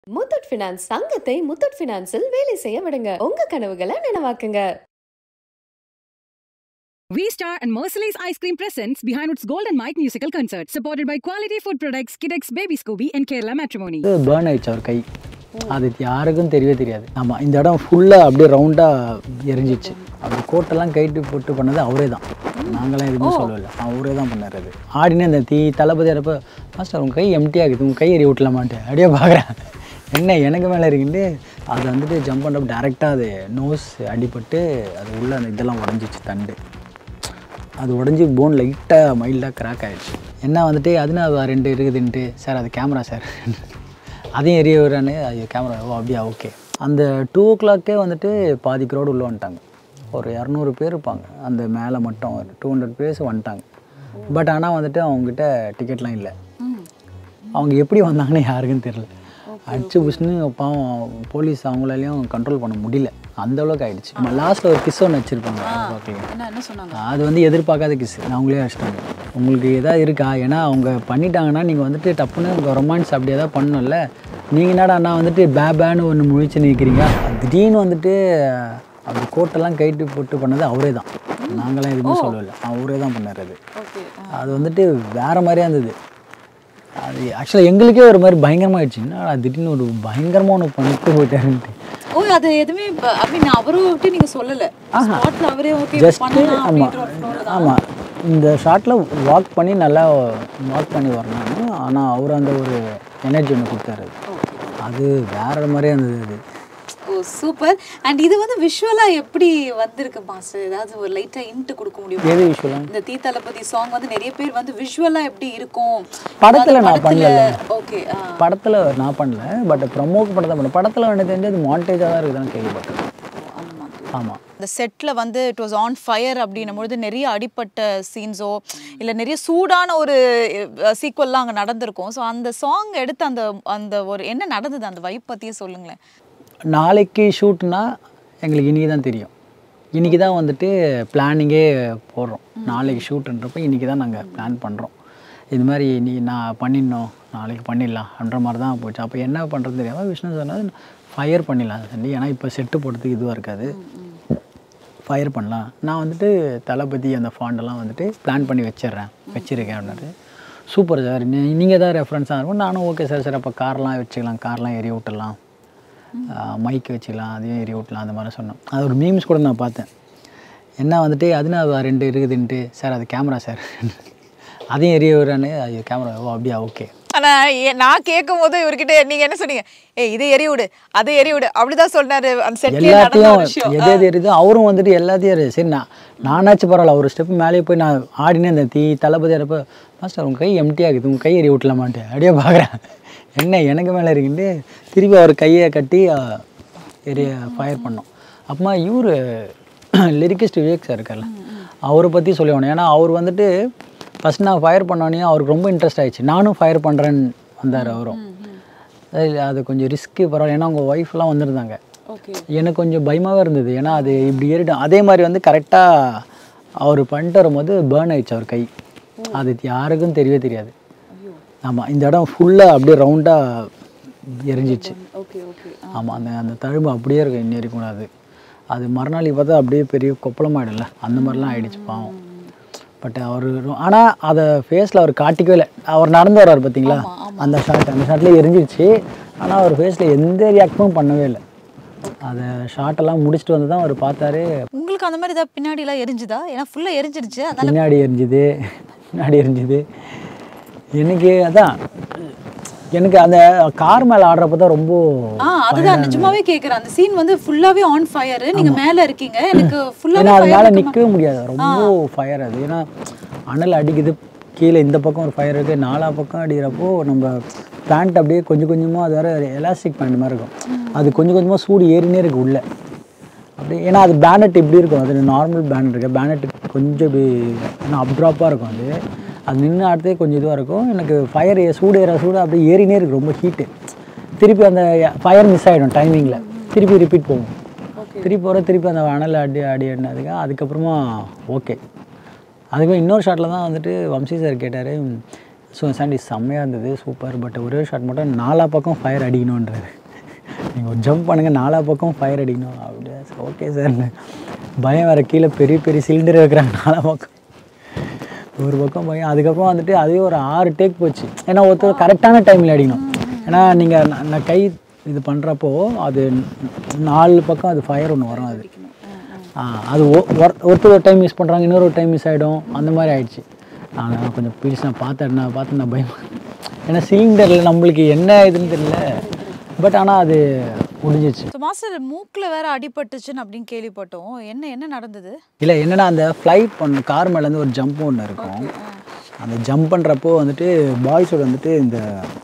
Muthoot finance தங்கத்தை முத்தூட் பினான்சில் வேலை செய்ய விடுங்க உங்க கனவுகளை நனவாக்குங்க V Star and Merciless Ice Cream presents Behind Its Golden Mike musical concert, supported by quality food products, Kidex Baby Scooby, and Kerala Matrimony. இது burn ஆயிடுச்சு அவர் கை அது யாருக்கும் தெரியவே தெரியாது ஆமாம் இந்த இடம் ஃபுல்லாக அப்படியே ரவுண்டாக எரிஞ்சிச்சு அப்படி கோட்டெல்லாம் கைட்டு போட்டு பண்ணது அவரே தான் நாங்களாம் எதுவுமே சொல்லல அவரே தான் பண்ணார் அது ஆடினே அந்த தீ தளபதி இருப்ப மாஸ்டர் உங்கள் கை எம்டி ஆகுது உங்கள் கை எறி விட்டலாமான்ட்டு அப்படியே பார்க்குறேன் என்ன எனக்கு மேலே இருக்குன்ட்டு அது வந்துட்டு ஜம்ப் பண்ண டேரெக்டாக அது நோஸ் அடிபட்டு அது உள்ள அந்த இதெல்லாம் உடஞ்சிச்சு தண்டு அது உடஞ்சி போன் லைட்டாக மைல்டாக கிராக் ஆயிடுச்சு என்ன வந்துட்டு அதுனா அது ரெண்டு இருக்குதுன்ட்டு சார் அது கேமரா சார் அதையும் எரிய விடுறானே அது கேமரா ஓ அப்படியா ஓகே அந்த டூ ஓ கிளாக்கே வந்துட்டு பாதி க்ரௌடு உள்ளே வந்துட்டாங்க ஒரு இரநூறு பேர் இருப்பாங்க அந்த மேலே மட்டும் ஒரு டூ ஹண்ட்ரட் பேர்ஸ் வந்துட்டாங்க பட் ஆனால் வந்துட்டு அவங்ககிட்ட டிக்கெட்லாம் இல்லை அவங்க எப்படி வந்தாங்கன்னு யாருக்கும் தெரியல அடிச்சு புஷ்னு பாவம் போலீஸ் அவங்களாலையும் கண்ட்ரோல் பண்ண முடியல அந்த அளவுக்கு ஆயிடுச்சு லாஸ்ட்டில் ஒரு கிஸ் ஒன்று வச்சுருப்பாங்க பார்க்கலாம் என்ன என்ன சொன்னாங்க அது வந்து எதிர்பார்க்காத கிஸ் அவங்களே அடிச்சிட்டாங்க உங்களுக்கு எதாவது இருக்கா ஏன்னா அவங்க பண்ணிட்டாங்கன்னா நீங்கள் வந்துட்டு டப்புன்னு உங்கள் ரொமான்ஸ் அப்படி எதாவது பண்ணணும்ல நீங்கள் என்னடா அண்ணா வந்துட்டு பே பேன்னு ஒன்று முழிச்சு நிற்கிறீங்க திடீர்னு வந்துட்டு அப்படி கோட்டெல்லாம் கைட்டு போட்டு பண்ணது அவரே தான் நாங்களாம் எதுவுமே சொல்லல அவரே தான் பண்ணார் அது ஓகே அது வந்துட்டு வேறு மாதிரியா இருந்தது அது ஆக்சுவலாக எங்களுக்கே ஒரு மாதிரி பயங்கரமாகிடுச்சு என்னடா திடீர்னு ஒரு பயங்கரமாக ஒன்று பண்ணிட்டு போயிட்டாருன்ட்டு ஓ அது எதுவுமே ஐ மீன் அவரும் விட்டு நீங்க சொல்லல ஸ்பாட்ல அவரே ஓகே ஜஸ்ட்டு பண்ணலாம் ஆமாம் அப்படின்ற ஒரு flow ல தான். ஆமாம் இந்த ஷாட்டில் வாக் பண்ணி நல்லா வாக் பண்ணி வரணும் ஆனால் அவர் அந்த ஒரு எனர்ஜி ஒன்று கொடுத்தாரு அது வேற மாதிரியே இருந்தது அது ஓ சூப்பர் அண்ட் இது வந்து விஷுவலா எப்படி வந்திருக்கு மாஸ்டர் ஏதாவது ஒரு லைட்டா இன்ட் கொடுக்க முடியுமா எது விஷுவலாக இந்த தீ தளபதி சாங் வந்து நிறைய பேர் வந்து விஷுவலா எப்படி இருக்கும் படத்துல நான் பண்ணல. ஓகே படத்தில் நான் பண்ணல பட் ப்ரமோட் பண்ண தான் பண்ணேன் படத்தில் எனக்கு தெரிஞ்சு அது மாண்டேஜாக தான் இருக்குதுன்னு கேள்விப்பட்டேன் ஆமாம் இந்த செட்டில் வந்து இட் வாஸ் ஆன் ஃபயர் அப்படின்னும் பொழுது நிறைய அடிப்பட்ட சீன்ஸோ இல்லை நிறைய சூடான ஒரு சீக்வல்லாம் அங்கே நடந்திருக்கும் ஸோ அந்த சாங் எடுத்து அந்த அந்த ஒரு என்ன நடந்தது அந்த வைப் பற்றியே சொல்லுங்களேன் நாளைக்கு ஷூட்னா எங்களுக்கு இன்றைக்கி தான் தெரியும் இன்றைக்கி தான் வந்துட்டு பிளானிங்கே போடுறோம் நாளைக்கு ஷூட்டுன்றப்ப இன்றைக்கி தான் நாங்கள் பிளான் பண்ணுறோம் இது மாதிரி நீ நான் பண்ணிடணும் நாளைக்கு பண்ணிடலாம் அப்படின்ற மாதிரி தான் போச்சு அப்போ என்ன பண்ணுறது தெரியாமல் விஷ்ணு சொன்னது ஃபயர் பண்ணிடலாம் சண்டி ஏன்னா இப்போ செட்டு போடுறதுக்கு இதுவாக இருக்காது ஃபயர் பண்ணலாம் நான் வந்துட்டு தளபதி அந்த ஃபாண்டெல்லாம் வந்துட்டு பிளான் பண்ணி வச்சிடுறேன் வச்சிருக்கேன் அப்படின்னாரு சூப்பர் சார் நீங்கள் தான் ரெஃபரன்ஸாக இருக்கும் நானும் ஓகே சார் சார் அப்போ கார்லாம் வச்சுக்கலாம் கார்லாம் எரிய விட்டுடலாம் மைக் வச்சுக்கலாம் அதையும் எரிய விட்டலாம் அந்த மாதிரி சொன்னோம் அது ஒரு மீம்ஸ் கூட நான் பார்த்தேன் என்ன வந்துட்டு அதுனா அது ரெண்டு இருக்குதுன்ட்டு சார் அது கேமரா சார் அதையும் எரிய விடுறானே அது கேமரா ஓ அப்படியா ஓகே ஆனால் நான் கேட்கும் போது இவர்கிட்ட நீங்கள் என்ன சொன்னீங்க ஏய் இதை எரி விடு அதை எரி விடு அப்படிதான் சொன்னாரு அந்த செட்லேயே நடந்த ஒரு எல்லாத்தையும் விஷயம் எது எது எரியுதோ அவரும் வந்துட்டு எல்லாத்தையும் எரி- சரி நான் நானாச்சும் பரவாயில்ல ஒரு ஸ்டெப் மேலே போய் நான் ஆடினே இந்த தீ தளபதி இருப்ப மாஸ்டர் உங்கள் கை எம்டி ஆகுது உங்கள் கை எறி விட்டலாமான்ட்டு அப்படியே பார்க்குறேன் என்ன எனக்கு மேலே இருக்குன்ட்டு திருப்பி அவர் கையை கட்டி அஹ், எரிய ஃபயர் பண்ணோம் அப்புறமா இவர் லிரிக்கிஸ்ட் விவேக் சார் இருக்கார்ல அவரை பற்றி சொல்லணும் ஏன்னா அவர் வந்துட்டு ஃபஸ்ட் நான் ஃபயர் பண்ணோன்னே அவருக்கு ரொம்ப இன்ட்ரெஸ்ட் ஆயிடுச்சு நானும் ஃபயர் பண்ணுறேன்னு வந்தார் அவரும் அது- அது கொஞ்சம் ரிஸ்க்கு பரவாயில்ல ஏன்னா அவங்க ஒய்ஃப்லாம் வந்திருந்தாங்க ஓகே எனக்கு கொஞ்சம் பயமாகவே இருந்தது ஏன்னா அது இப்படி ஏறிடும் அதே மாதிரி வந்து கரெக்டாக அவர் பண்ணிட்டு வரும்போது பேர்ன் ஆயிடுச்சு அவர் கை அது யாருக்கும் தெரியவே தெரியாது ஆமாம் இந்த இடம் ஃபுல்லாக அப்படியே ரவுண்டாக எரிஞ்சிச்சு ஓகே ஓகே ஆமாம் அந்த அந்த தழும்பு அப்படியே இருக்கும் இன்னி வரைக்கும் அது அது மறுநாளைக்கு பார்த்தா அப்படியே பெரிய கொப்பளமாயிடும்ல அந்த மாதிரிலாம் ஆயிடுச்சு பாவம் பட் அவர் ஆனால் அதை ஃபேஸில் அவர் காட்டிக்கவே இல்லை அவர் நடந்து வர்றாரு பார்த்தீங்களா அந்த ஷாட் அந்த ஷாட்டில் எரிஞ்சிருச்சு ஆனால் அவர் ஃபேஸில் எந்த ரியாக்ஷனும் பண்ணவே இல்லை அதை ஷாட்டெல்லாம் முடிச்சுட்டு வந்து தான் அவர் பார்த்தாரு உங்களுக்கு அந்த மாதிரி ஏதாவது பின்னாடிலாம் எரிஞ்சுதா ஏன்னா ஃபுல்லாக எரிஞ்சிருச்சு அதனால பின்னாடி எரிஞ்சுது பின்னாடி எரிஞ்சுது எனக்கு அதான் எனக்கு அந்த கார் மேலே ஆடுறப்ப தான் ரொம்ப ஆ அதுதான் நிஜமாவே கேக்குறேன் அந்த சீன் வந்து ஃபுல்லாவே ஆன் ஃபயர் நீங்க மேல இருக்கீங்க எனக்கு ஏன்னா அது மேலே ஃபுல்லாவே நிற்கவே முடியாது ரொம்ப ஃபயர் அது ஏன்னா அனல் அடிக்குது கீழே இந்த பக்கம் ஒரு ஃபயர் இருக்குது நாலா பக்கம் அடிக்கிறப்போ நம்ம பேண்ட் அப்படியே கொஞ்சம் கொஞ்சமாக அது வேறு எலாஸ்டிக் பேண்ட் மாதிரி இருக்கும் அது கொஞ்சம் கொஞ்சமாக சூடு ஏறினே இருக்கு உள்ளே அப்படி ஏன்னா அது பேனட் இப்படி இருக்கும் அது நார்மல் பேனட் இருக்கு பேனட் கொஞ்சம் இப்படி அப்ட்ராப்பாக இருக்கும் அது அது நின்று ஆடுறதே கொஞ்சம் இதுவாக இருக்கும் எனக்கு ஃபயர் சூடு ஏற சூடு அப்படியே ஏறினே இருக்கு ரொம்ப ஹீட்டு திருப்பி அந்த ஃபயர் மிஸ் ஆகிடும் டைமிங்கில் திருப்பி ரிப்பீட் போகும் திருப்பி வர திருப்பி அந்த அனல் அடி அடி அடினதுக்கு அதுக்கப்புறமா ஓகே அதுக்கு இன்னொரு ஷாட்டில் தான் வந்துட்டு வம்சி சார் கேட்டார் ஸோ சாண்டி செம்மையாக இருந்தது சூப்பர் பட் ஒரே ஷாட் மட்டும் நாலா பக்கம் ஃபயர் அடிக்கணுன்றாரு நீங்கள் ஒரு ஜம்ப் பண்ணுங்கள் நாலா பக்கம் ஃபயர் அடிக்கணும் அப்படியே ஓகே சார் பயம் வேறு கீழே பெரிய பெரிய சிலிண்டர் வைக்கிறாங்க நாலா பக்கம் ஒரு பக்கம் பயம் அதுக்கப்புறம் வந்துட்டு அதுவே ஒரு ஆறு டேக் போச்சு ஏன்னா ஒருத்தர் கரெக்டான டைமில் அடிக்கணும் ஏன்னா நீங்கள் நான் கை இது பண்ணுறப்போ அது நாலு பக்கம் அது ஃபயர் ஒன்று வரும் அது ஆ, அது ஒ- ஒரு- ஒருத்தர் ஒரு டைம் மிஸ் பண்ணுறாங்க இன்னொரு ஒரு டைம் மிஸ் ஆகிடும் அந்த மாதிரி ஆயிடுச்சு நான் கொஞ்சம் ப்ளீஸ் நான் பார்த்தேன் நான் பார்த்து நான் பயம் ஏன்னா சிலிண்டரில் நம்மளுக்கு என்ன இதுன்னு தெரியல பட் ஆனால் அது முடிஞ்சிச்சு ஸோ மாஸ்டர் மூக்குல வேற அடிபட்டுச்சுன்னு அப்படின்னு கேள்விப்பட்டோம் என்ன என்ன நடந்தது இல்லை என்னன்னா அந்த ஃப்ளைட் பண்ண கார் மேலேருந்து ஒரு ஜம்ப் ஒன்று இருக்கும் அந்த ஜம்ப் பண்ணுறப்போ வந்துட்டு பாய்ஸோட வந்துட்டு இந்த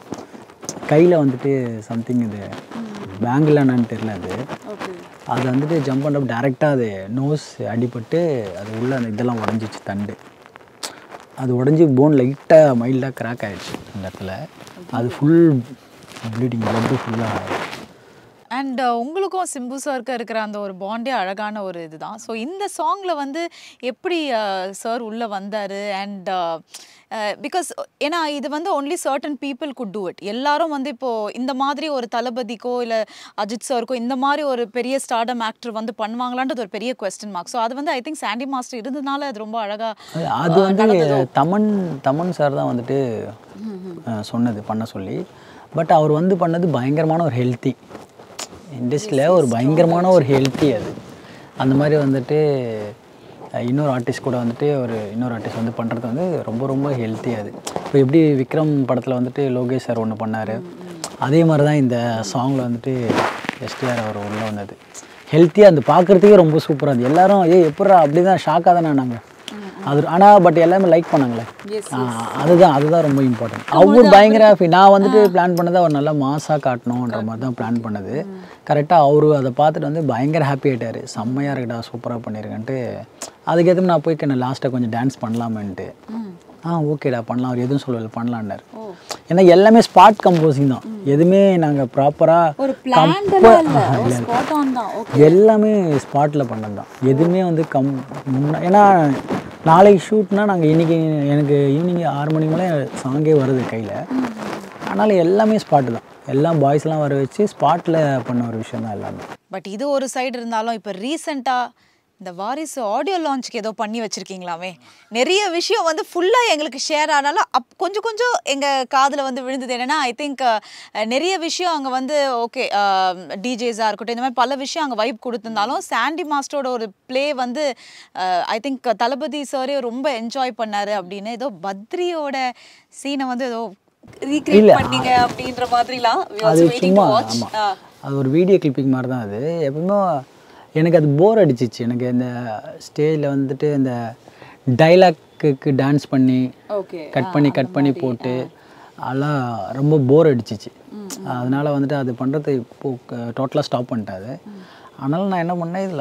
கையில் வந்துட்டு சம்திங் இது பேங்கில் என்னன்னு தெரியல அது ஓகே அது வந்துட்டு ஜம்ப் பண்ணுறப்ப டேரெக்டாக அது நோஸ் அடிபட்டு அது உள்ள அந்த இதெல்லாம் உடஞ்சிச்சு தண்டு அது உடஞ்சி போன் லைட்டாக மைல்டாக கிராக் ஆயிடுச்சு அந்த இடத்துல அது ஃபுல் ப்ளீடிங் பிளட்டு ஃபுல்லாக அண்ட் உங்களுக்கும் சிம்பு சாருக்கு இருக்கிற அந்த ஒரு பாண்டே அழகான ஒரு இதுதான் ஸோ இந்த சாங்ல வந்து எப்படி சார் உள்ள வந்தாரு அண்ட் பிகாஸ் ஏன்னா இது வந்து only certain people could do it எல்லாரும் வந்து இப்போ இந்த மாதிரி ஒரு தளபதிக்கோ இல்லை அஜித் சாருக்கோ இந்த மாதிரி ஒரு பெரிய ஸ்டார்டம் ஆக்டர் வந்து பண்ணுவாங்களான்றது ஒரு பெரிய கொஸ்டின் மார்க் ஸோ அது வந்து ஐ திங்க் சாண்டி மாஸ்டர் இருந்ததுனால அது ரொம்ப அழகா அது- அது வந்து தமன் தமன் சார் தான் வந்துட்டு அஹ், சொன்னது பண்ண சொல்லி பட் அவர் வந்து பண்ணது பயங்கரமான ஒரு ஹெல்த்தி இண்டஸ்ட்ரியில் ஒரு பயங்கரமான ஒரு ஹெல்த்தி அது அந்த மாதிரி வந்துட்டு அஹ், இன்னொரு ஆர்டிஸ்ட் கூட வந்துட்டு ஒரு இன்னொரு ஆர்டிஸ்ட் வந்து பண்ணுறது வந்து ரொம்ப ரொம்ப ஹெல்த்தி அது இப்போ எப்படி விக்ரம் படத்தில் வந்துட்டு லோகேஷ் சார் ஒன்று பண்ணார் அதே மாதிரி தான் இந்த சாங்கில் வந்துட்டு எஸ்டிஆர் அவர் உள்ளே வந்தது ஹெல்த்தியாக அந்த பார்க்குறதுக்கே ரொம்ப சூப்பராக இருந்தது எல்லாரும் ஏ எப்படா அப்படி தான் ஷாக்காக தானே நாங்கள் அது ஆனால் பட் எல்லாமே லைக் பண்ணாங்களே ஆ, அதுதான் அதுதான் ரொம்ப இம்பார்ட்டன்ட் அவர் பயங்கர happy. நான் வந்துட்டு பிளான் பண்ணது அவர் நல்லா மாசாக காட்டணுன்ற மாதிரி தான் பிளான் பண்ணது கரெக்டாக அவரு அதை பார்த்துட்டு வந்து பயங்கர ஹாப்பி ஆயிட்டாரு செம்மையாக இருக்குடா சூப்பராக பண்ணியிருக்கேன்ட்டு அதுக்கேற்ற நான் போய் நான் லாஸ்ட்டாக கொஞ்சம் டான்ஸ் பண்ணலாமேன்ட்டு ஆ ஓகேடா பண்ணலாம் அவர் எதுவும் சொல்லல பண்ணலான்னாரு ஏன்னா எல்லாமே ஸ்பாட் கம்போசிங் தான் எதுவுமே நாங்கள் ப்ராப்பராக ஒரு ஸ்பாட் ஆன் தான் எல்லாமே ஸ்பாட்டில் பண்ணது தான் எதுவுமே வந்து கம் முன்ன ஏன்னா நாளைக்கு ஷூட்னா நாங்கள் இன்றைக்கி எனக்கு ஈவினிங் ஆறு மணிக்கு மேலே சாங்கே வருது கையில் அதனால் எல்லாமே ஸ்பாட்டு தான் எல்லாம் பாய்ஸ்லாம் வர வச்சு ஸ்பாட்டில் பண்ண ஒரு விஷயம் தான் எல்லாமே பட் இது ஒரு சைடு இருந்தாலும் இப்போ ரீசெண்டாக இந்த வாரிசு ஆடியோ லான்ச்சுக்கு ஏதோ பண்ணி வச்சிருக்கீங்களாமே நிறைய விஷயம் வந்து ஃபுல்லாக எங்களுக்கு ஷேர் ஆனாலும் அப் கொஞ்சம் கொஞ்சம் எங்கள் காதில் வந்து விழுந்தது என்னென்னா ஐ திங்க் நிறைய விஷயம் அங்கே வந்து ஓகே டிஜேஸாக இருக்கட்டும் இந்த மாதிரி பல விஷயம் அங்கே வைப் கொடுத்துருந்தாலும் சாண்டி மாஸ்டரோட ஒரு ப்ளே வந்து ஐ திங்க் தளபதி சாரே ரொம்ப என்ஜாய் பண்ணாரு அப்படின்னு ஏதோ பத்ரியோட சீனை வந்து ஏதோ ரீக்ரியேட் பண்ணீங்க அப்படின்ற மாதிரிலாம் we also அது waiting to சும்மா watch. ஆமாம் ஆ. அது ஒரு வீடியோ கிளிப்பிங் மாதிரி தான் அது எப்பவுமே எனக்கு அது போர் அடிச்சிச்சு எனக்கு இந்த ஸ்டேஜில் வந்துட்டு இந்த டைலாக்குக்கு டான்ஸ் பண்ணி ஓகே கட் பண்ணி கட் பண்ணி போட்டு அதெல்லாம் ரொம்ப போர் அடிச்சிச்சு அதனால் வந்துட்டு அது பண்ணுறது இப்போ டோட்டலாக ஸ்டாப் பண்ணிட்டேன் அது அதனால் நான் என்ன பண்ணேன் இதில்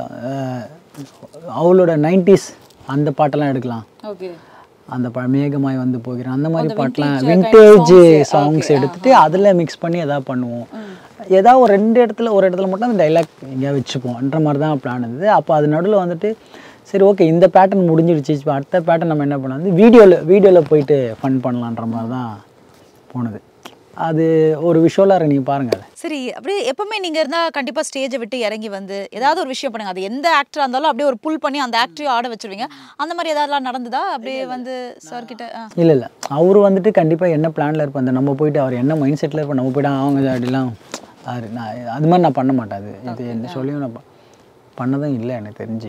அவளோட நைன்டிஸ் அந்த பாட்டெல்லாம் எடுக்கலாம் ஓகே அந்த ப மேகமாய் வந்து போகிறேன் அந்த மாதிரி பாட்டெலாம் விண்டேஜ் சாங்ஸ் எடுத்துட்டு அதில் மிக்ஸ் பண்ணி எதாவது பண்ணுவோம் ஏதாவது ஒரு ரெண்டு இடத்துல ஒரு இடத்துல மட்டும் அந்த டைலாக் எங்கேயாவது வச்சுப்போம்ன்ற மாதிரி தான் பிளான் இருந்தது அப்போ அது நடுவில் வந்துட்டு சரி ஓகே இந்த பேட்டர்ன் முடிஞ்சிடுச்சு இப்போ அடுத்த பேட்டர்ன் நம்ம என்ன பண்ணலாம் வந்து வீடியோவில் வீடியோவில் போயிட்டு ஃபன் பண்ணலான்ற மாதிரி தான் போனது அது ஒரு விஷுவலாக இருக்கு நீங்கள் பாருங்கள் அதை சரி அப்படியே எப்பவுமே நீங்க இருந்தா கண்டிப்பா ஸ்டேஜை விட்டு இறங்கி வந்து ஏதாவது ஒரு விஷயம் பண்ணுங்க அது எந்த ஆக்டரா இருந்தாலும் அப்படியே ஒரு புல் பண்ணி அந்த ஆக்டரையும் ஆட வச்சிருவீங்க அந்த மாதிரி ஏதாவதுலாம் நடந்ததா அப்படியே வந்து சார் கிட்ட ஆ. இல்லை இல்லை அவர் வந்துட்டு கண்டிப்பாக என்ன பிளானில் இருப்பார் அந்த நம்ம போயிட்டு அவர் என்ன மைண்ட் செட்டில் இருப்போம் நம்ம போய்ட்டு அவங்க அப்படிலாம் அது நான் அது மாதிரி நான் பண்ண மாட்டேன் அது இது எந்த சொல்லியும் நான் ப- பண்ணதும் இல்லை எனக்கு தெரிஞ்சு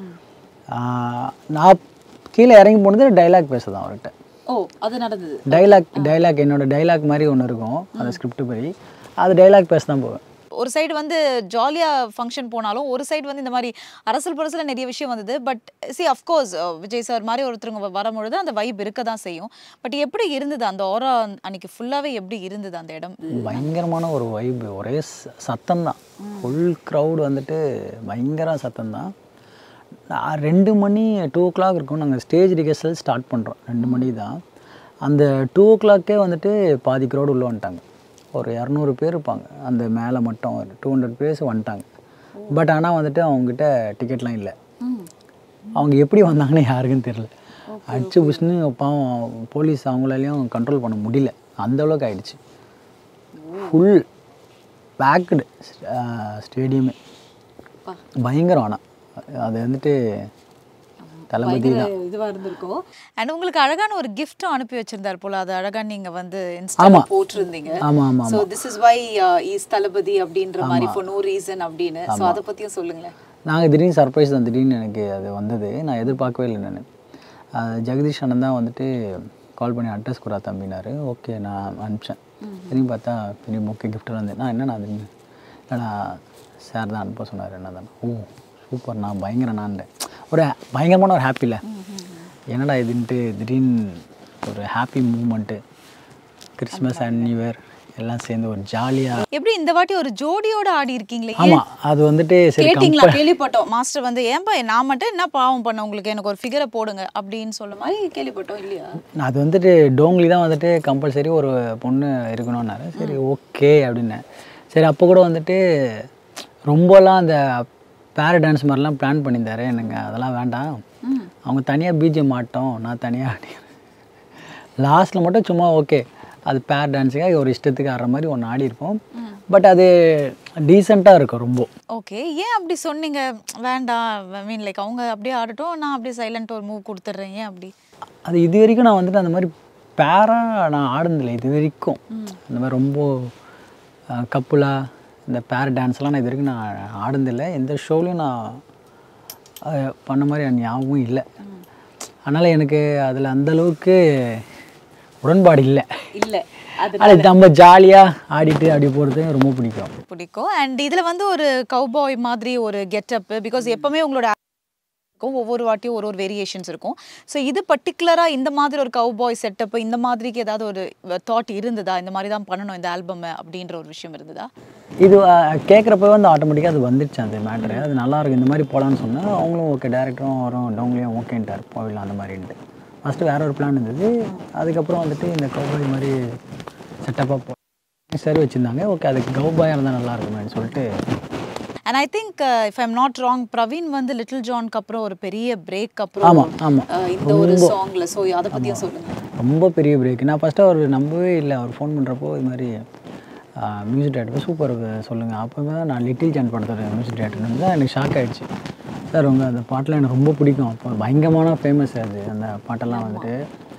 ஆஹ், நான் கீழே இறங்கி போனது டைலாக் பேச தான் அவர்கிட்ட ஓ அது நடந்தது டைலாக் டைலாக் என்னோட டைலாக் மாதிரி ஒன்று இருக்கும் அந்த ஸ்கிரிப்ட் படி அது டைலாக் பேச தான் போவேன் ஒரு சைடு வந்து ஜாலியா ஃபங்க்ஷன் போனாலும் ஒரு சைடு வந்து இந்த மாதிரி அரசல் பரசல நிறைய விஷயம் வந்தது but see of course Vijay sir மாதிரி ஒருத்தருங்க வ- வரும்பொழுது அந்த வைப் இருக்க தான் செய்யும் பட் எப்படி இருந்தது அந்த ஓரா அன்னைக்கு ஃபுல்லாவே எப்படி இருந்தது அந்த இடம் பயங்கரமான ஒரு வைப் ஒரே சத்தம் தான் ஃபுல் க்ரௌட் வந்துட்டு பயங்கர சத்தம் தான் நான் ரெண்டு மணி டூ ஓ கிளாக் இருக்கும் நாங்கள் ஸ்டேஜ் ரிஹர்சல் ஸ்டார்ட் பண்ணுறோம் ரெண்டு மணி தான் அந்த டூ ஓ கிளாக்கே வந்துட்டு பாதி க்ரௌடு உள்ளே வந்துட்டாங்க ஒரு இரநூறு பேர் இருப்பாங்க அந்த மேலே மட்டும் ஒரு டூ ஹண்ட்ரட் பேர்ஸ் வந்துட்டாங்க பட் ஆனால் வந்துட்டு அவங்ககிட்ட டிக்கெட்லாம் இல்லை அவங்க எப்படி வந்தாங்கன்னு யாருக்கும் தெரியல அடிச்சு புஷ்னு பாவம் போலீஸ் அவங்களாலையும் கண்ட்ரோல் பண்ண முடியல அந்த அளவுக்கு ஆயிடுச்சு ஃபுல் பேக்குடு ஸ்டேடியமே பயங்கரம் ஆனால் அது வந்துட்டு தளபதி தான் இதுவா இருந்திருக்கும் அண்ட் உங்களுக்கு அழகான ஒரு கிஃப்ட்டும் அனுப்பி வச்சிருந்தார் போல அது அழகா நீங்க வந்து இன்ஸ்டால ஆமா. போட்டிருந்தீங்க ஆமாம் ஆமாம் so this is why is Thalapathy அப்படின்ற மாதிரி ஃபார் நோ ரீசன் அப்படின்னு சோ அத பத்தியும் சொல்லுங்களேன் நாங்கள் திடீர்னு சர்ப்ரைஸ் தான் திடீர்னு எனக்கு அது வந்தது நான் எதிர்பார்க்கவே இல்லை நான் ஜெகதீஷ் அண்ணன் தான் வந்துட்டு கால் பண்ணி அட்ரஸ் கொடுறா தம்பினாரு ஓகே நான் அனுப்பிச்சேன் திரும்பி பார்த்தா பெரிய முக்கிய கிஃப்ட் வந்து நான் என்னண்ணா அது இல்லைண்ணா சார் தான் அனுப்ப சொன்னார் என்ன தான் ஓ சூப்பர் நான் பயங்கர நான் ஒரு பயங்கரமான ஒரு ஹாப்பியில் என்னடா இதுன்ட்டு திடீர்னு ஒரு happy moment Christmas and new year எல்லாம் சேர்ந்து ஒரு ஜாலியாக எப்படி இந்த வாட்டி ஒரு ஜோடியோட ஆடி இருக்கீங்களே ஏன் ஆமாம் அது வந்துட்டு சரி கேட்டிங்களா கேள்விப்பட்டோம் மாஸ்டர் வந்து ஏன்பா நான் மட்டும் என்ன பாவம் பண்ண உங்களுக்கு எனக்கு ஒரு ஃபிகரை போடுங்க அப்படின்னு சொல்ல மாதிரி கேள்விப்பட்டோம் இல்லையா அது வந்துட்டு டோங்லி தான் வந்துட்டு கம்பல்சரி ஒரு பொண்ணு இருக்கணும்னாரு சரி ஓகே அப்படின்னேன் சரி அப்போ கூட வந்துட்டு ரொம்பலாம் அந்த பேர டான்ஸ் மாதிரிலாம் பிளான் பண்ணியிருந்தாரு எனக்கு அதெல்லாம் வேண்டாம் அவங்க தனியாக பிஜிஎம் ஆட்டோம் நான் தனியாக ஆடி லாஸ்ட்டில் மட்டும் சும்மா ஓகே அது பேர் டான்ஸுக்காக ஒரு இஷ்டத்துக்கு ஆடுற மாதிரி ஒன்று ஆடி இருப்போம் பட் அது டீசெண்டாக இருக்கும் ரொம்ப ஓகே ஏன் அப்படி சொன்னீங்க வேண்டாம் ஐ மீன் லைக் அவங்க அப்படியே ஆடட்டும் நான் அப்படியே சைலண்ட் ஒரு மூவ் கொடுத்துட்றேன் ஏன் அப்படி அது இது வரைக்கும் நான் வந்துட்டு அந்த மாதிரி பேராக நான் ஆடுனதில்லை இது வரைக்கும் அந்த மாதிரி ரொம்ப கப்புலாக இந்த பேர் டான்ஸ்லாம் நான் இது வரைக்கும் நான் ஆடுனதில்லை எந்த ஷோலையும் நான் அஹ், பண்ண மாதிரி எனக்கு ஞாபகம் இல்லை அதனால் எனக்கு அதில் அந்த அளவுக்கு உடன்பாடு இல்லை இல்ல அது அது நம்ம ஜாலியாக ஆடிட்டு அப்படி போகிறது ரொம்ப பிடிக்கும் பிடிக்கும் அண்ட் இதுல வந்து ஒரு கவுபாய் மாதிரி ஒரு கெட்டப் பிகாஸ் எப்பவுமே உங்களோட இருக்கும் ஒவ்வொரு வாட்டியும் ஒரு ஒரு வேரியேஷன்ஸ் இருக்கும் ஸோ இது பர்டிகுலரா இந்த மாதிரி ஒரு கவுபாய் செட்டப் இந்த மாதிரிக்கு ஏதாவது ஒரு தாட் இருந்ததா இந்த மாதிரி தான் பண்ணணும் இந்த ஆல்பம் அப்படின்ற ஒரு விஷயம் இருந்ததா இது கேட்குறப்ப வந்து ஆட்டோமேட்டிக்காக அது வந்துடுச்சு அந்த மேட்ரு அது நல்லா இருக்கு இந்த மாதிரி போகலான்னு சொன்னேன் அவங்களும் ஓகே டேரக்டரும் வரும் டவுன்லேயும் ஓகேன்ட்டார் போயிடலாம் அந்த மாதிரின்ட்டு ஃபஸ்ட்டு வேற ஒரு பிளான் இருந்தது அதுக்கப்புறம் வந்துட்டு இந்த கௌபாய் மாதிரி செட்டப்பாக போ சரி வச்சுருந்தாங்க ஓகே அதுக்கு கௌபாயாக இருந்தால் நல்லா இருக்குமேன்னு சொல்லிட்டு and I think if I'm not wrong Praveen வந்து லிட்டில் ஜான்க்கு அப்புறம் ஒரு பெரிய பிரேக் அப்புறம் ஆமாம் ஆமாம் அஹ், இந்த ஒரு சாங்ல ஸோ அதை பத்தியும் சொல்லுங்க ரொம்ப பெரிய பிரேக் நான் ஃபஸ்ட்டு அவர் நம்பவே இல்லை அவர் ஃபோன் பண்ணுறப்போ இது மாதிரி மியூசிக் டேரக்டர் சூப்பர் சொல்லுங்கள் அப்போ தான் நான் லிட்டில் ஜான் படத்தோட மியூசிக் டேரக்டர் தான் எனக்கு ஷாக் ஆயிடுச்சு சார் உங்கள் அந்த பாட்டெலாம் எனக்கு ரொம்ப பிடிக்கும் அப்போ பயங்கரமான ஃபேமஸ் அது அந்த பாட்டெல்லாம் வந்துட்டு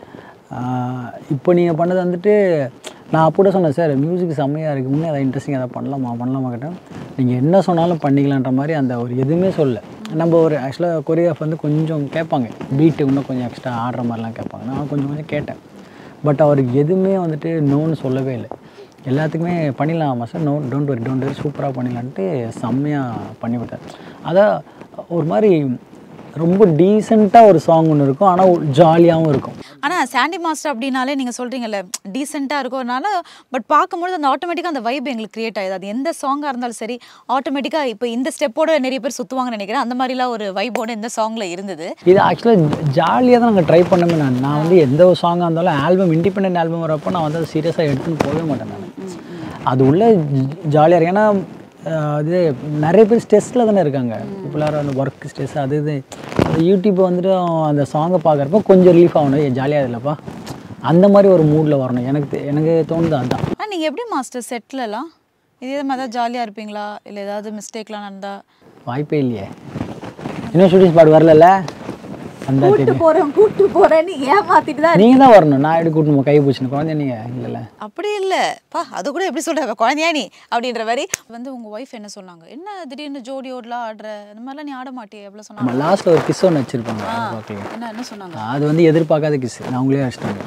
ஆஹ் இப்போ நீங்கள் பண்ணது வந்துட்டு நான் அப்போ கூட சொன்னேன் சார் மியூசிக் செம்மையாக இருக்குது இன்னும் எதாவது இன்ட்ரெஸ்டிங் எதாவது பண்ணலாமா பண்ணலாமா கேட்டேன் நீங்கள் என்ன சொன்னாலும் பண்ணிக்கலான்ற மாதிரி அந்த ஒரு எதுவுமே சொல்ல நம்ம ஒரு ஆக்சுவலாக கொரியோகிராஃப் வந்து கொஞ்சம் கேட்பாங்க பீட்டு இன்னும் கொஞ்சம் எக்ஸ்ட்ரா ஆடுற மாதிரிலாம் கேட்பாங்க நான் கொஞ்சம் கொஞ்சம் கேட்டேன் பட் அவருக்கு எதுவுமே வந்துட்டு நோன்னு சொல்லவே இல்லை எல்லாத்துக்குமே பண்ணிடலாமா sir no don't worry don't worry சூப்பராக பண்ணிடலான்ட்டு செம்மையாக பண்ணிவிட்டார் அதான் ஒரு மாதிரி ரொம்ப டீசெண்டாக ஒரு சாங் ஒன்று இருக்கும் ஆனால் ஜாலியாகவும் இருக்கும் ஆனா சாண்டி மாஸ்டர் அப்படின்னாலே நீங்க சொல்றீங்கல்ல டீசெண்டா இருக்கறனால பட் பார்க்கும்போது அந்த ஆட்டோமேட்டிக்கா அந்த வைப் எங்களுக்கு கிரியேட் ஆகுது அது எந்த சாங்கா இருந்தாலும் சரி ஆட்டோமேட்டிக்கா இப்போ இந்த ஸ்டெப்போட நிறைய பேர் சுத்துவாங்கன்னு நினைக்கிறேன் அந்த மாதிரிலாம் ஒரு வைபோட இந்த சாங்ல இருந்தது இது ஆக்சுவலாக ஜாலியாக தான் நாங்கள் ட்ரை பண்ணமே நான் நான் வந்து எந்த ஒரு சாங்காக இருந்தாலும் ஆல்பம் இண்டிபெண்டன்ட் ஆல்பம் வரப்போ நான் வந்து அதை சீரியஸாக எடுத்துன்னு போகவே மாட்டேன் நான் அது உள்ள ஜாலியாக இருக்கு ஏன்னா அஹ், அது நிறைய பேர் ஸ்ட்ரெஸ்ஸில் தானே இருக்காங்க இப்போலாம் அந்த ஒர்க் ஸ்ட்ரெஸ் அது இது அந்த யூடியூப் வந்துட்டு அந்த சாங்கை பார்க்குறப்போ கொஞ்சம் ரிலீஃப் ஆகணும் ஜாலியாக இல்லைப்பா அந்த மாதிரி ஒரு மூடில் வரணும் எனக்கு தெ- எனக்கு தோணுது அதுதான் ஆனா நீங்க எப்படி மாஸ்டர் செட்லலாம் இதே மாதிரி தான் ஜாலியா இருப்பீங்களா இல்ல ஏதாவது மிஸ்டேக்லாம் நடந்தா வாய்ப்பே இல்லையே இன்னும் ஷூட்டிங் ஸ்பாட் வரலல்ல அந்த கூட்டு போறேன் கூட்டு போறேன்னு ஏமாத்திட்டு தான் நீங்கள் தான் வரணும் நான் எப்படி கூட்டணும் கை பிடிச்சின்னு குழந்தை நீங்கள் இல்லைல்ல அப்படி இல்ல பா அது கூட எப்படி சொல்ற குழந்தையா நீ அப்படின்ற மாதிரி வந்து உங்க ஒய்ஃப் என்ன சொன்னாங்க என்ன திடீர்னு ஜோடியோடலாம் ஆடுற இந்த மாதிரிலாம் நீ ஆட மாட்டியே எவ்வளவு சொன்னாங்க நம்ம லாஸ்ட்டில் ஒரு கிஸ் ஒன்று வச்சுருப்பாங்க பார்க்கல என்ன என்ன சொன்னாங்க அது வந்து எதிர்பார்க்காத கிஸ் நான் அவங்களே வச்சிட்டாங்க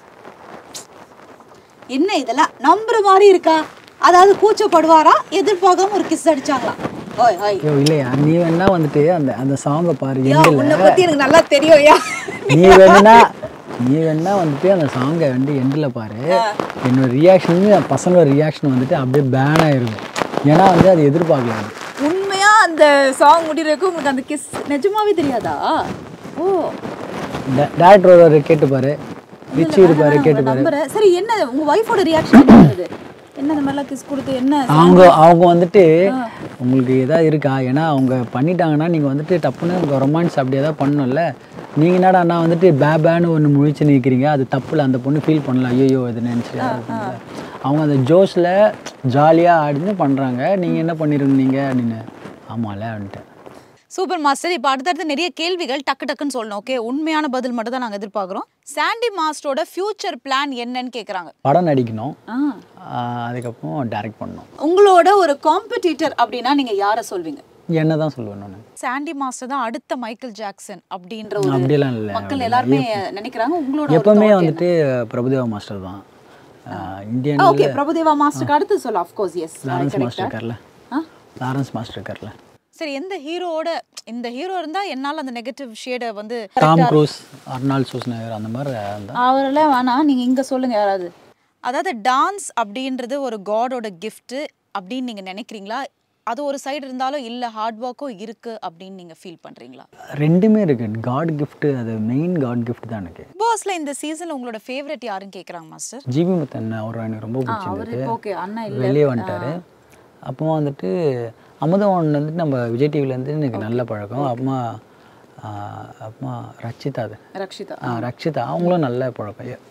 என்ன இதெல்லாம் நம்புற மாதிரி இருக்கா அதாவது கூச்சப்படுவாரா எதிர்பார்க்காம ஒரு கிஸ் அடிச்சாங்களாம் ஓய் ஓய் ஐயோ இல்லையா நீ வேணா வந்துட்டு அந்த அந்த சாங்கை பாரு யா எண்டில் உன்னை பத்தி எனக்கு நல்லா தெரியும் யா நீ வேணா நீ வேணா வந்துட்டு அந்த சாங்கை வந்து எண்டில் பாரு என்னோட ரியாக்ஷன் பசங்களோட ரியாக்ஷன் வந்துட்டு அப்படியே பேன் ஆயிருக்கும் ஏன்னா வந்து அது எதிர்பார்க்கல அது. உண்மையா அந்த சாங் முடிகிறதுக்கு உங்களுக்கு அந்த கிஸ் நிஜமாவே தெரியாதா ஓ டே- டேரக்டர் ஒரு கேட்டு பாரு ரிச்சி இருப்பாரு கேட்டு பாரு நம்புறேன் சரி என்ன உங்க ஒய்ஃபோட ரியாக்ஷன் என்ன இருந்தது? என்ன இந்த மாதிரிலாம் கிஸ் கொடுத்து என்ன அவங்க அவங்க வந்துட்டு உங்களுக்கு எதாவது இருக்கா ஏன்னா அவங்க பண்ணிட்டாங்கன்னா நீங்கள் வந்துட்டு டப்புன்னு உங்கள் ரொமான்ஸ் அப்படி எதாவது பண்ணணும்ல நீங்கள் என்னடா நான் வந்துட்டு பேபேன்னு ஒன்று முழிச்சு நிற்கிறீங்க அது தப்புல அந்த பொண்ணு ஃபீல் பண்ணல ஐயோ இது நினச்சி அவங்க அந்த ஜோஷில் ஜாலியாக ஆடின்னு பண்ணுறாங்க நீங்கள் என்ன பண்ணிருந்தீங்க அப்படின்னு ஆமாம்ல அப்படின்ட்டு சூப்பர் மாஸ்டர் இப்போ அடுத்தடுத்து நிறைய கேள்விகள் டக்கு டக்குன்னு சொல்லணும் ஓகே உண்மையான பதில் மட்டும் தான் நாங்கள் எதிர்பார்க்குறோம் சாண்டி மாஸ்டரோட ஃபியூச்சர் பிளான் என்னன்னு கேட்குறாங்க படம் நடிக்கணும் ஆஹ் அதுக்கப்புறம் டைரக்ட் பண்ணணும் உங்களோட ஒரு காம்படிட்டர் அப்படின்னா நீங்க யாரை சொல்வீங்க என்ன தான் சொல்லுவேன் நான் சாண்டி மாஸ்டர் தான் அடுத்த மைக்கேல் ஜாக்சன் அப்படின்ற ஒரு அப்படியெல்லாம் இல்லை மக்கள் எல்லாருமே நினைக்கிறாங்க உங்களோட ஒரு எப்பவுமே thought வந்துட்டு பிரபுதேவா மாஸ்டர் தான் இந்தியன் என்ன? ஓகே பிரபுதேவா மாஸ்டருக்கு அடுத்து சொல்ல of course yes Lawrence master இருக்கார்ல லாரன்ஸ் மாஸ்டர் இருக்கார்ல சரி எந்த ஹீரோவோட இந்த ஹீரோ இருந்தா என்னால் அந்த நெகட்டிவ் ஷேடை வந்து டாம் க்ரூஸ் அர்னால் சூஸ்நகர் அந்த மாதிரி இருந்தால் அவரெல்லாம் வேணாம் நீங்க இங்க சொல்லுங்க யாராவது அதாவது டான்ஸ் அப்படின்றது ஒரு காடோட gift அப்படின்னு நீங்க நினைக்கிறீங்களா அது ஒரு சைடு இருந்தாலும் இல்ல ஹார்ட் ஒர்க்கும் இருக்கு அப்படின்னு நீங்க ஃபீல் பண்றீங்களா ரெண்டுமே இருக்கு காட் gift அது மெயின் காட் gift தான் எனக்கு பாஸ்ல இந்த சீசன்ல உங்களோட ஃபேவரட் யாருன்னு கேக்குறாங்க மாஸ்டர் ஜிபி முத்தன் அவர் எனக்கு ரொம்ப அவரு பிடிச்சிருந்தது ஓகே அண்ணா இல்ல வெளியே வந்துட்டாரு அப்போ வந்துட்டு அமுதவான் வந்துட்டு நம்ம விஜய் டிவிலேருந்து எனக்கு நல்ல பழக்கம் அப்புறமா ஆஹ் அப்புறமா ரச்சிதா அது ரக்ஷிதா ஆ ரக்ஷிதா அவங்களும் நல்ல பழக்கம் ஏ-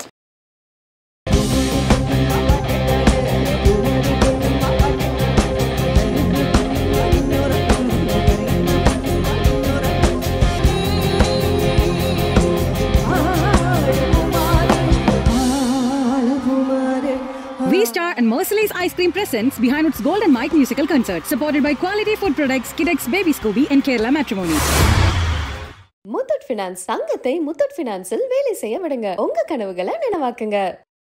V Star and Merciless Ice Cream presents Behind Its Gold and Mike musical concert, supported by quality food products, Kidex Baby Scooby, and Kerala Matrimony. Muthoot finance தங்கத்தை முத்தூட் ஃபினான்ஸில் வேலை செய்ய விடுங்க உங்க கனவுகளை நனவாக்குங்க